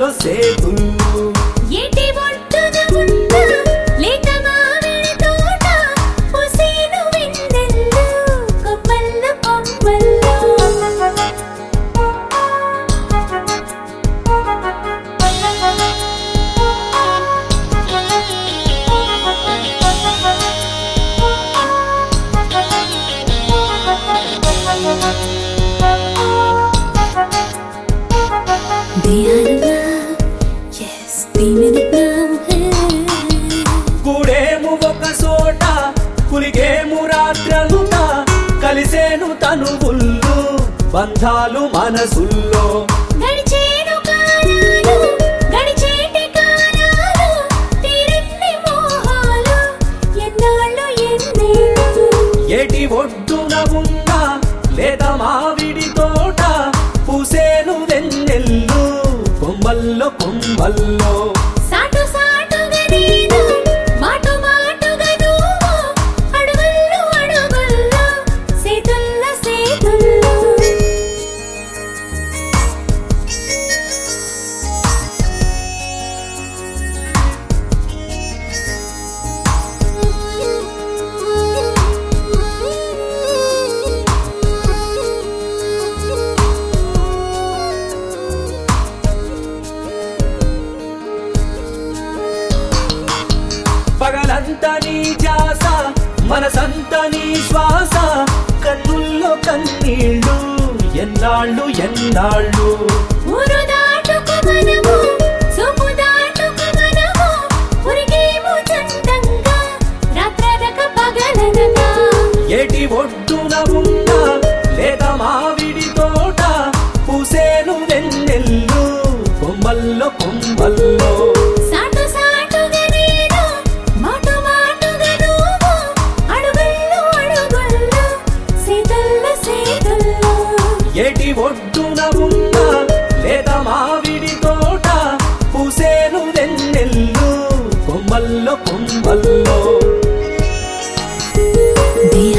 సేతుళ్ళు ఏటి ఒడ్డున ఉన్న లేత మామిడి తోట హుసేను వెన్నెల్లు కొమ్మల్ల కొమ్మల్లో They are in love, yes, dreaming it now, hey. కూడేము ఒక చోట కులిగేము రాత్రంతా కలిసేను తనువుళ్ళు బంధాలు మనసుల్లో గడిచేను కాలాలు గడిచేటి కాలాలు తీరన్ని మోహాలు ఎన్నాళ్ళు ఎన్నేళ్ళు ఏటి ఒడ్డున ఉన్న లేదా మావిడి తోట పూసేను వెన్నెల్లు కొమ్మల్లో కొమ్మల్లో సాటు సాటుగా నేను మాటు మాటుగా నువ్వు అడుగుల్లో అడుగుల్లో సేతుల్లో సేతుల్లో పగలంత నీ జాస మనసంత నీ శ్వాస కన్నుల్లో కన్నీళ్ళు ఎన్నాళ్ళు ఎన్నాళ్ళు ఊరు దాటుకు మనము సొమ్ము దాటుకు మనము ఉరికేము చందంగా రాత్రనక పగలనగా ఏటి ఒడ్డున ఉన్న లేదా మావిడి తోట పూసేను వెన్నెల్లు కొమ్మల్లో కొమ్మల్లో సాటు సాటుగా నేను మాటు మాటుగా నువ్వు అడుగుల్లో అడుగుల్లో సేతుల్లో సేతుల్లో ఏటి ఒడ్డున ఉన్న లేదా మావిడి తోట పూసేను వెన్నెల్లు కొమ్మల్లో కొమ్మల్లో They